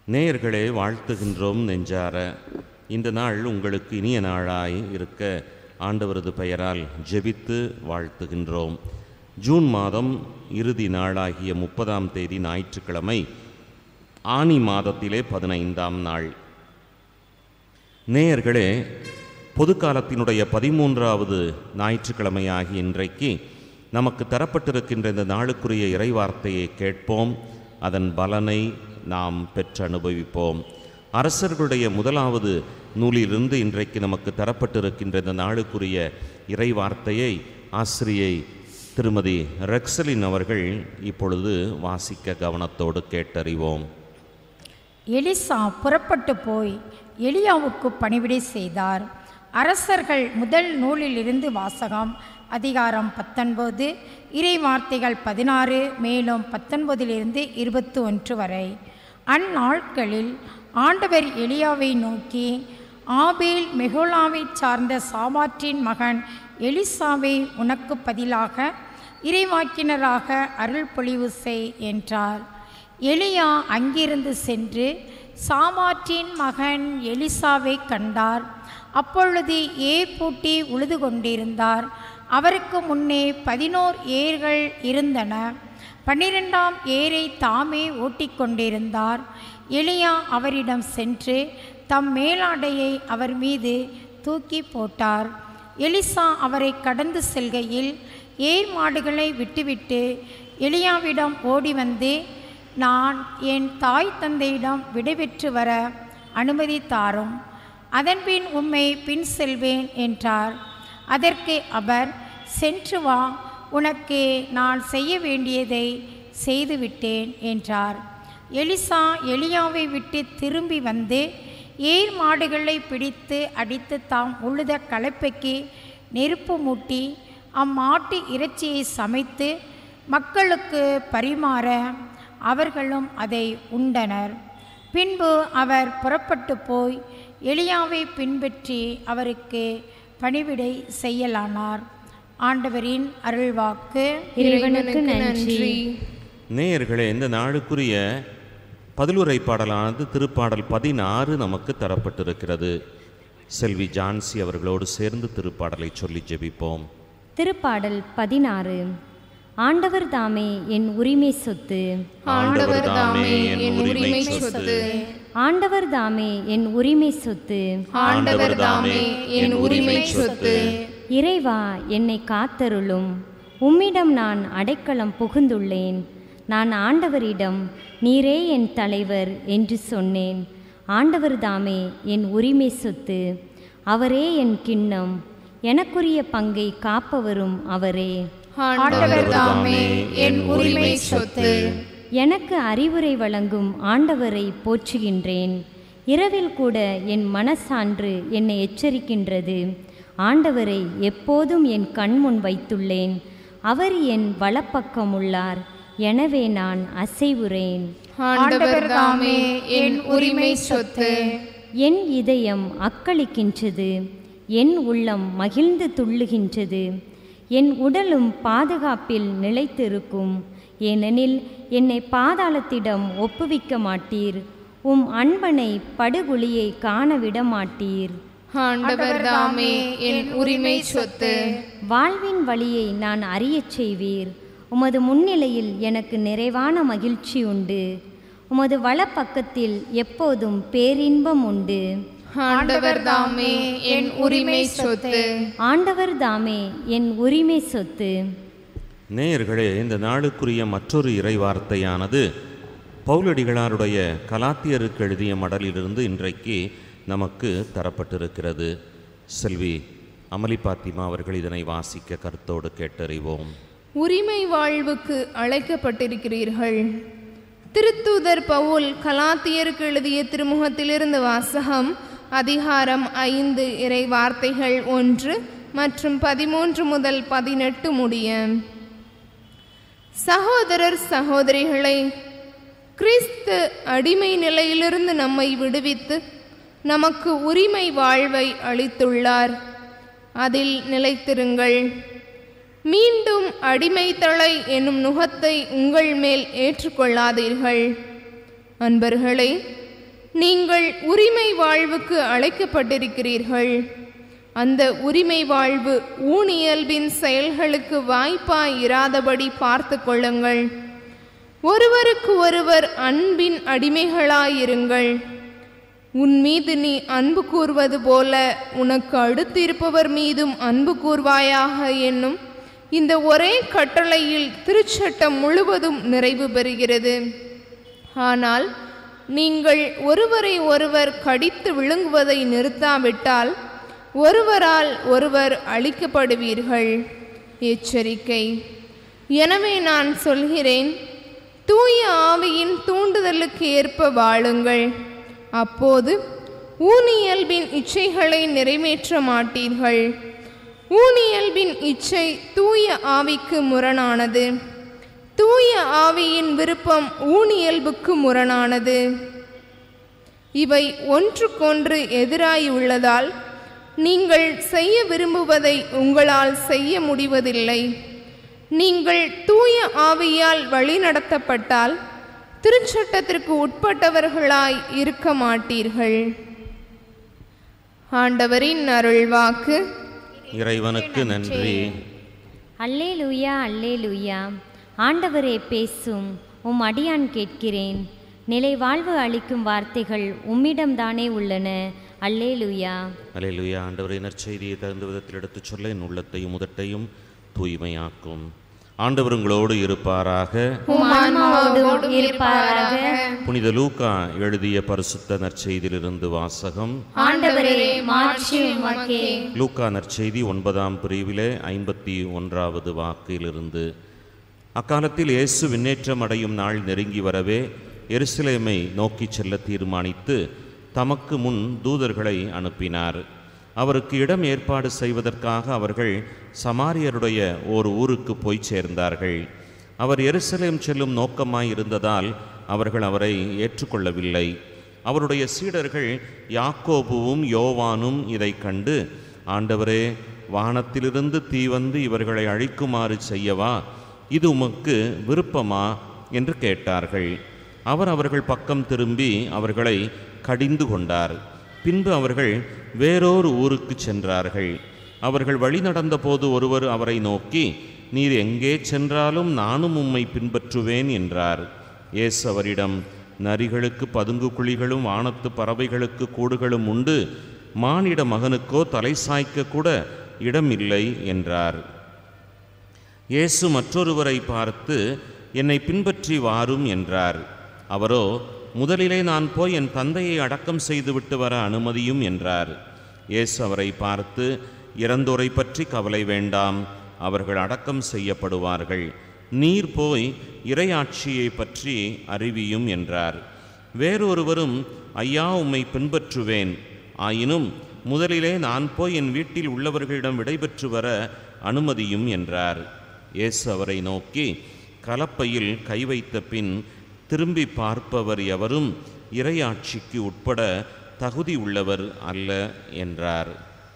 நேயர்களே வாழ்த்துகின்றோம் நெஞ்சார இந்த நாள் உங்களுக்கு இனிய நாளாய் இருக்க ஆண்டவரது பெயரால் ஜெபித்து வாழ்த்துகின்றோம் ஜூன் மாதம் இறுதி நாளாகிய முப்பதாம் தேதி ஞாயிற்றுக்கிழமை ஆனி மாதத்திலே பதினைந்தாம் நாள் நேயர்களே பொதுக்காலத்தினுடைய பதிமூன்றாவது ஞாயிற்றுக்கிழமையாகிய இன்றைக்கு நமக்கு தரப்பட்டிருக்கின்ற இந்த நாளுக்குரிய இறைவார்த்தையை கேட்போம் அதன் பலனை நாம் பெற்று அனுபவிப்போம் அரசர்களுடைய முதலாவது நூலிலிருந்து இன்றைக்கு நமக்கு தரப்பட்டிருக்கின்ற இந்த நாளுக்குரிய இறைவார்த்தையை ஆசிரியை திருமதி ரெக்ஸலின் அவர்கள் இப்பொழுது வாசிக்க கவனத்தோடு கேட்டறிவோம் எலிசா புறப்பட்டு போய் எலியாவுக்கு பணிவிடை செய்தார் அரசர்கள் முதல் நூலிலிருந்து வாசகம் அதிகாரம் பத்தொன்பது இறை வார்த்தைகள் பதினாறு மேலும் பத்தொன்பதிலிருந்து இருபத்தி ஒன்று வரை அந்நாட்களில் ஆண்டவர் எலியாவை நோக்கி ஆபேல் மெகோலாவைச் சார்ந்த சாமாற்றின் மகன் எலிசாவை உனக்கு பதிலாக இறைவாக்கினராக அருள் பொழிவு செய் என்றார் எலியா அங்கிருந்து சென்று சாமாற்றின் மகன் எலிசாவை கண்டார் அப்பொழுது ஏர் பூட்டி உழுது கொண்டிருந்தார் அவருக்கு முன்னே பதினோர் ஏர்கள் இருந்தன பன்னிரெண்டாம் ஏரை தாமே ஓட்டிக்கொண்டிருந்தார் எலியா அவரிடம் சென்று தம் மேலாடையை அவர் மீது தூக்கி போட்டார் எலிசா அவரை கடந்து செல்கையில் ஏர் மாடுகளை விட்டுவிட்டு எலியாவிடம் ஓடி வந்து நான் என் தாய் தந்தையிடம் விடைபெற்று வர அனுமதி தாரும் அதன்பின் உம்மை பின் செல்வேன் என்றார் அதற்கு அவர் சென்று வா உனக்கு நான் செய்ய வேண்டியதை செய்துவிட்டேன் என்றார் எலிசா எலியாவை விட்டு திரும்பி வந்து ஏர் மாடுகளை பிடித்து அடித்து தாம் உழுத கலப்பைக்கு நெருப்பு மூட்டி அம்மாட்டு இறைச்சியை சமைத்து மக்களுக்கு பரிமாற அவர்களும் அதை உண்டனர் பின்பு அவர் புறப்பட்டு போய் எலியாவை பின்பற்றி அவருக்கு பணிவிடை செய்யலானார் ஆண்டவரின் அருள்வாக்கு இறைவனுக்கு நன்றி நேயர்களே இந்த நாளுக்குரிய பதிலுரை பாடலானது திருப்பாடல் பதினாறு நமக்கு தரப்பட்டிருக்கிறது செல்வி ஜான்சி அவர்களோடு சேர்ந்து திருப்பாடலை சொல்லி ஜெபிப்போம் திருப்பாடல் பதினாறு ஆண்டவர் தாமே என் உரிமை சொத்து ஆண்டவர் தாமே என் உரிமை சொத்து ஆண்டவர் தாமே என் உரிமை சொத்து ஆண்டவர் தாமே என் உரிமை சொத்து இறைவா என்னை காத்தருளும் உம்மிடம் நான் அடைக்கலம் புகுந்துள்ளேன் நான் ஆண்டவரிடம் நீரே என் தலைவர் என்று சொன்னேன் ஆண்டவர் தாமே என் உரிமை சொத்து அவரே என் கிண்ணம் எனக்குரிய பங்கை காப்பவரும் அவரே ஆண்டவர் தாமே என் உரிமை சொத்து எனக்கு அறிவுரை வழங்கும் ஆண்டவரை போற்றுகின்றேன் இரவில் கூட என் மனசான்று என்னை எச்சரிக்கின்றது ஆண்டவரை எப்போதும் என் கண்முன் வைத்துள்ளேன் அவர் என் வலப்பக்கம் உள்ளார் எனவே நான் அசைவுறேன் ஆண்டவர் தாமே என் உரிமை சொத்து என் இதயம் அக்களிக்கின்றது என் உள்ளம் மகிழ்ந்து துள்ளுகின்றது என் உடலும் பாதுகாப்பில் நிலைத்திருக்கும் ஏனெனில் என்னை பாதாளத்திடம் ஒப்புவிக்க மாட்டீர் உம் அன்பனை படுகுழியை காண விட மாட்டீர் ஆண்டவர் தாமே என் உரிமை சொத்து வாழ்வின் வழியை நான் அறியச் செய்வீர் உமது முன்னிலையில் எனக்கு நிறைவான மகிழ்ச்சி உண்டு உமது வலப்பக்கத்தில் எப்போதும் பேரின்பம் உண்டு ஆண்டவர் தாமே என் உரிமை சொத்து ஆண்டவர் தாமே என் உரிமை சொத்து நேயர்களே இந்த நாளுக்குரிய மற்றொரு இறைவார்த்தையானது பவுலடிகளாருடைய கலாத்தியருக்கு எழுதிய மடலிலிருந்து இன்றைக்கு நமக்கு தரப்பட்டிருக்கிறது செல்வி அமளி பாத்திமா அவர்கள் இதனை வாசிக்க கருத்தோடு கேட்டறிவோம் உரிமை வாழ்வுக்கு அழைக்கப்பட்டிருக்கிறீர்கள் திருத்தூதர் பவுல் கலாத்தியருக்கு எழுதிய திருமுகத்திலிருந்து வாசகம் அதிகாரம் ஐந்து இறை வார்த்தைகள் ஒன்று மற்றும் பதிமூன்று முதல் பதினெட்டு முடிய சகோதரர் சகோதரிகளை கிறிஸ்து அடிமை நிலையிலிருந்து நம்மை விடுவித்து நமக்கு உரிமை வாழ்வை அளித்துள்ளார் அதில் நிலைத்திருங்கள் மீண்டும் அடிமை தலை என்னும் நுகத்தை உங்கள் மேல் ஏற்றுக்கொள்ளாதீர்கள் அன்பர்களே நீங்கள் உரிமை வாழ்வுக்கு அழைக்கப்பட்டிருக்கிறீர்கள் அந்த உரிமை வாழ்வு ஊனியல்பின் செயல்களுக்கு வாய்ப்பாய் இராதபடி பார்த்து கொள்ளுங்கள் ஒருவருக்கு ஒருவர் அன்பின் அடிமைகளாயிருங்கள் உன் மீது நீ அன்பு கூர்வது போல உனக்கு அடுத்திருப்பவர் மீதும் அன்பு கூர்வாயாக என்னும் இந்த ஒரே கட்டளையில் திருச்சட்டம் முழுவதும் நிறைவு பெறுகிறது ஆனால் நீங்கள் ஒருவரை ஒருவர் கடித்து விழுங்குவதை நிறுத்தாவிட்டால் ஒருவரால் ஒருவர் அழிக்கப்படுவீர்கள் எச்சரிக்கை எனவே நான் சொல்கிறேன் தூய ஆவியின் தூண்டுதலுக்கு ஏற்ப வாழுங்கள் அப்போது ஊனியல்பின் இச்சைகளை நிறைவேற்ற மாட்டீர்கள் ஊனியல்பின் இச்சை தூய ஆவிக்கு முரணானது தூய ஆவியின் விருப்பம் ஊனியல்புக்கு முரணானது இவை ஒன்றுக்கொன்று எதிராய் உள்ளதால் நீங்கள் செய்ய விரும்புவதை உங்களால் செய்ய முடிவதில்லை நீங்கள் தூய ஆவியால் வழிநடத்தப்பட்டால் திருச்சட்டத்திற்கு உட்பட்டவர்களாய் இருக்க மாட்டீர்கள் ஆண்டவரின் அருள்வாக்கு இறைவனுக்கு நன்றி அல்லேலூயா அல்லேலூயா ஆண்டவரே பேசும் உம் அடியான் கேட்கிறேன் நிலை வாழ்வு அளிக்கும் வார்த்தைகள் உம்மிடம்தானே உள்ளன அல்லேலூயா அலையிலுயா ஆண்டவரை நற்செய்தியை தகுந்த விதத்தில் எடுத்துச் சொல்ல என் உள்ளத்தையும் உதட்டையும் தூய்மையாக்கும் ஆண்டவர் உங்களோடு இருப்பாராக உம் ஆன்மாவோடும் இருப்பாராக புனித லூக்கா எழுதிய பரிசுத்த நற்செய்தியிலிருந்து வாசகம் ஆண்டவரே மாட்சி உமக்கே லூக்கா நற்செய்தி ஒன்பதாம் பிரிவிலே ஐம்பத்தி ஒன்றாவது வாக்கிலிருந்து அக்காலத்தில் இயேசு விண்ணேற்றம் அடையும் நாள் நெருங்கி வரவே எருசலேமை நோக்கிச் செல்ல தீர்மானித்து தமக்கு முன் தூதர்களை அனுப்பினார் அவருக்கு இடம் ஏற்பாடு செய்வதற்காக அவர்கள் சமாரியருடைய ஓர் ஊருக்கு போய் சேர்ந்தார்கள் அவர் எருசலேம் செல்லும் நோக்கமாய் இருந்ததால் அவர்கள் அவரை ஏற்றுக்கொள்ளவில்லை அவருடைய சீடர்கள் யாக்கோபுவும் யோவானும் இதை கண்டு ஆண்டவரே வானத்திலிருந்து தீ வந்து இவர்களை அழிக்குமாறு செய்யவா இது உமக்கு விருப்பமா என்று கேட்டார்கள் அவர் அவர்கள் பக்கம் திரும்பி அவர்களை கடிந்து கொண்டார் பின்பு அவர்கள் வேறொரு ஊருக்கு சென்றார்கள் அவர்கள் வழி நடந்தபோது ஒருவர் அவரை நோக்கி நீர் எங்கே சென்றாலும் நானும் உம்மை பின்பற்றுவேன் என்றார் இயேசு அவரிடம் நரிகளுக்கு பதுங்கு குழிகளும் வானத்து பறவைகளுக்கு கூடுகளும் உண்டு மானிட மகனுக்கோ தலை சாய்க்க கூட இடமில்லை என்றார் இயேசு மற்றொருவரை பார்த்து என்னை பின்பற்றி வாரும் என்றார் அவரோ முதலிலே நான் போய் என் தந்தையை அடக்கம் செய்துவிட்டு வர அனுமதியும் என்றார் இயேசு அவரை பார்த்து இறந்தோரை பற்றி கவலை வேண்டாம் அவர்கள் அடக்கம் செய்யப்படுவார்கள் நீர் போய் இறையாட்சியை பற்றி அறிவியும் என்றார் வேறொருவரும் ஐயா உம்மை பின்பற்றுவேன் ஆயினும் முதலிலே நான் போய் என் வீட்டில் உள்ளவர்களிடம் விடைபெற்று வர அனுமதியும் என்றார் இயேசு அவரை நோக்கி கலப்பையில் கை வைத்த பின் திரும்பி பார்ப்பவர் எவரும் இறையாட்சிக்கு உட்பட தகுதி உள்ளவர் அல்ல என்றார்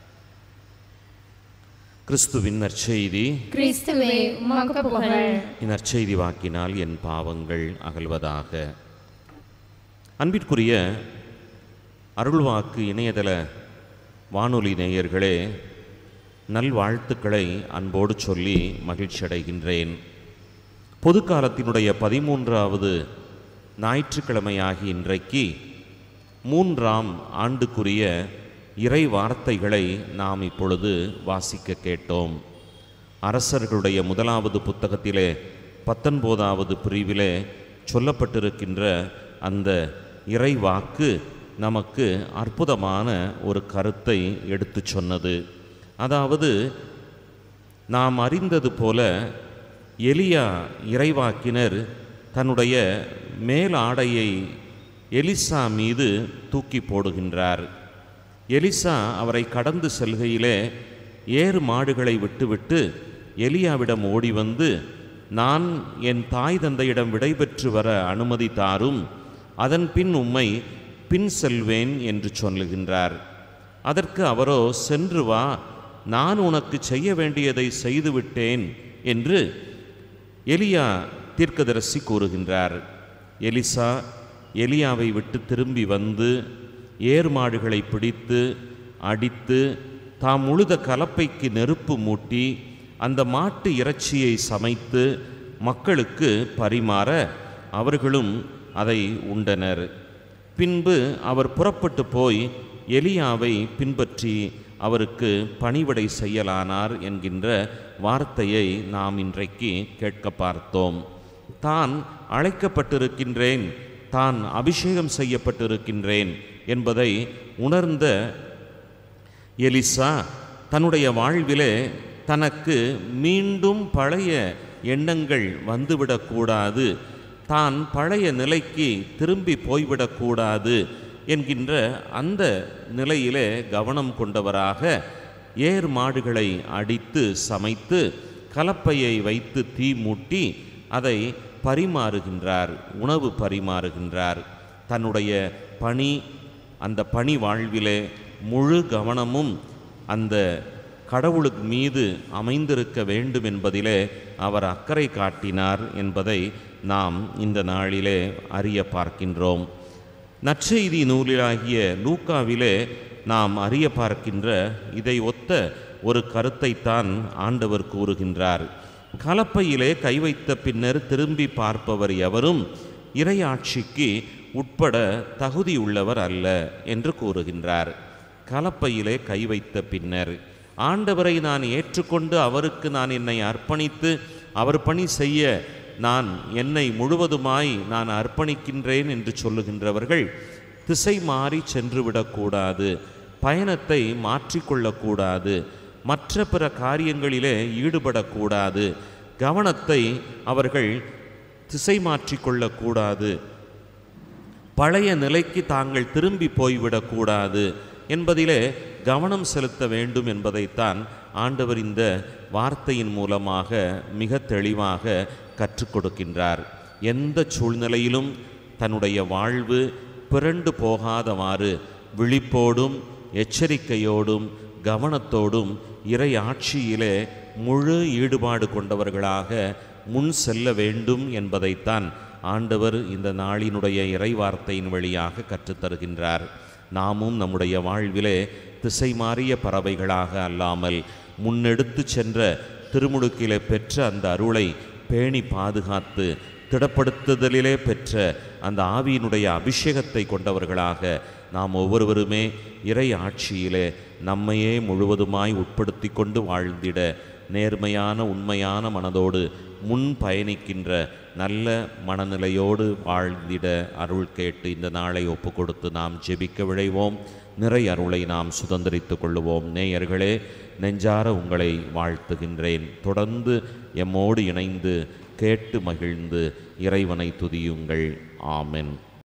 கிறிஸ்துவின் நற்செய்தி கிறிஸ்துவே உமக்கு புகழ் இந்நற்செய்தி வாக்கினால் என் பாவங்கள் அகல்வதாக அன்பிற்குரிய அருள்வாக்கு இணையதள வானொலி நேயர்களே நல்வாழ்த்துக்களை அன்போடு சொல்லி மகிழ்ச்சி அடைகின்றேன் பொது காலத்தினுடைய பதிமூன்றாவது ஞாயிற்றுக்கிழமையாகி இன்றைக்கு மூன்றாம் ஆண்டுக்குரிய இறை வார்த்தைகளை நாம் இப்பொழுது வாசிக்க கேட்டோம் அரசர்களுடைய முதலாவது புத்தகத்திலே பத்தொன்பதாவது பிரிவிலே சொல்லப்பட்டிருக்கின்ற அந்த இறை வாக்கு நமக்கு அற்புதமான ஒரு கருத்தை எடுத்துச் சொன்னது அதாவது நாம் அறிந்தது போல எலியா இறைவாக்கினர் தன்னுடைய மேல் ஆடையை எலிசா மீது தூக்கி போடுகின்றார் எலிசா அவரை கடந்து செல்கையிலே ஏறு மாடுகளை விட்டுவிட்டு எலியாவிடம் ஓடி வந்து நான் என் தாய் தந்தையிடம் விடைபெற்று வர அனுமதி தாரும் அதன் பின் உம்மை பின் செல்வேன் என்று சொல்லுகின்றார் அதற்கு அவரோ சென்று வா நான் உனக்கு செய்ய வேண்டியதை செய்துவிட்டேன் என்று எலியா தீர்க்கதரிசி கூறுகின்றார் எலிசா எலியாவை விட்டு திரும்பி வந்து ஏர் மாடுகளை பிடித்து அடித்து தாம் உழுத கலப்பைக்கு நெருப்பு மூட்டி அந்த மாட்டு இறைச்சியை சமைத்து மக்களுக்கு பரிமாற அவர்களும் அதை உண்டனர் பின்பு அவர் புறப்பட்டு போய் எலியாவை பின்பற்றி அவருக்கு பணிவிடை செய்யலானார் என்கின்ற வார்த்தையை நாம் இன்றைக்கு கேட்க பார்த்தோம் தான் அழைக்கப்பட்டிருக்கின்றேன் தான் அபிஷேகம் செய்யப்பட்டிருக்கின்றேன் என்பதை உணர்ந்த எலிசா தன்னுடைய வாழ்விலே தனக்கு மீண்டும் பழைய எண்ணங்கள் வந்துவிடக்கூடாது தான் பழைய நிலைக்கு திரும்பி போய்விடக்கூடாது என்கின்ற அந்த நிலையிலே கவனம் கொண்டவராக ஏர் மாடுகளை அடித்து சமைத்து கலப்பையை வைத்து தீ மூட்டி அதை பரிமாறுகின்றார் உணவு பரிமாறுகின்றார் தன்னுடைய பணி அந்த பணி வாழ்விலே முழு கவனமும் அந்த கடவுளுக்கு மீது அமைந்திருக்க வேண்டும் என்பதிலே அவர் அக்கறை காட்டினார் என்பதை நாம் இந்த நாளிலே அறிய பார்க்கின்றோம் நற்செய்தி நூலிலாகிய லூக்காவிலே நாம் அறிய பார்க்கின்ற இதை ஒத்த ஒரு கருத்தைத்தான் ஆண்டவர் கூறுகின்றார் கலப்பையிலே கை வைத்த பின்னர் திரும்பி பார்ப்பவர் எவரும் இறையாட்சிக்கு உட்பட தகுதியுள்ளவர் அல்ல என்று கூறுகின்றார் கலப்பையிலே கை வைத்த பின்னர் ஆண்டவரை நான் ஏற்றுக்கொண்டு அவருக்கு நான் என்னை அர்ப்பணித்து அவர் பணி செய்ய நான் என்னை முழுவதுமாய் நான் அர்ப்பணிக்கின்றேன் என்று சொல்லுகின்றவர்கள் திசை மாறி சென்று விடக்கூடாது பயணத்தை மாற்றிக்கொள்ளக்கூடாது மற்ற பிற காரியங்களிலே ஈடுபடக்கூடாது கவனத்தை அவர்கள் திசை மாற்றிக்கொள்ளக்கூடாது பழைய நிலைக்கு தாங்கள் திரும்பி போய்விடக்கூடாது என்பதிலே கவனம் செலுத்த வேண்டும் என்பதைத்தான் ஆண்டவர் இந்த வார்த்தையின் மூலமாக மிக தெளிவாக கற்றுக் கொடுக்கின்றார் எந்த சூழ்நிலையிலும் தன்னுடைய வாழ்வு பிறண்டு போகாதவாறு விழிப்போடும் எச்சரிக்கையோடும் கவனத்தோடும் இறை ஆட்சியிலே முழு ஈடுபாடு கொண்டவர்களாக முன் செல்ல வேண்டும் என்பதைத்தான் ஆண்டவர் இந்த நாளினுடைய இறை வார்த்தையின் வழியாக கற்றுத்தருகின்றார் நாமும் நம்முடைய வாழ்விலே திசை மாறிய பறவைகளாக அல்லாமல் முன்னெடுத்து சென்ற திருமுழுக்கிலே பெற்ற அந்த அருளை பேணி பாதுகாத்து திடப்படுத்துதலிலே பெற்ற அந்த ஆவியினுடைய அபிஷேகத்தை கொண்டவர்களாக நாம் ஒவ்வொருவருமே இறை ஆட்சியிலே நம்மையே முழுவதுமாய் உட்படுத்தி கொண்டு வாழ்ந்திட நேர்மையான உண்மையான மனதோடு முன் பயணிக்கின்ற நல்ல மனநிலையோடு வாழ்ந்திட அருள் கேட்டு இந்த நாளை ஒப்பு கொடுத்து நாம் ஜெபிக்க விழைவோம் நிறை அருளை நாம் சுதந்திரித்துக் கொள்ளுவோம் நேயர்களே நெஞ்சார உங்களை வாழ்த்துகின்றேன் தொடர்ந்து எம்மோடு இணைந்து கேட்டு மகிழ்ந்து இறைவனை துதியுங்கள் ஆமென்